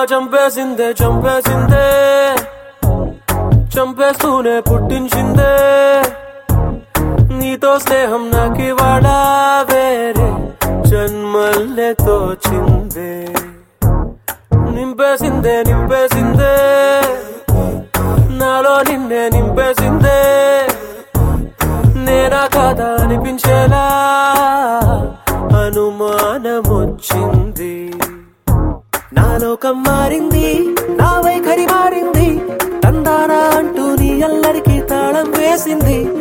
చంపేసిందే చంపేసిందే చంపేస్తూనే పుట్టించిందే నీతో స్నేహం నాకివాడా వేరే జన్మల్లే తోచిందే నింపేసిందే నింపేసిందే నాలో నిన్నే నింపేసిందే నేనా కాదా అనిపించేలా అనుమానమొచ్చింది నా లోకం మారింది నా వైఖరి మారింది తందానా అంటూ నీ అల్లరికి తాళం వేసింది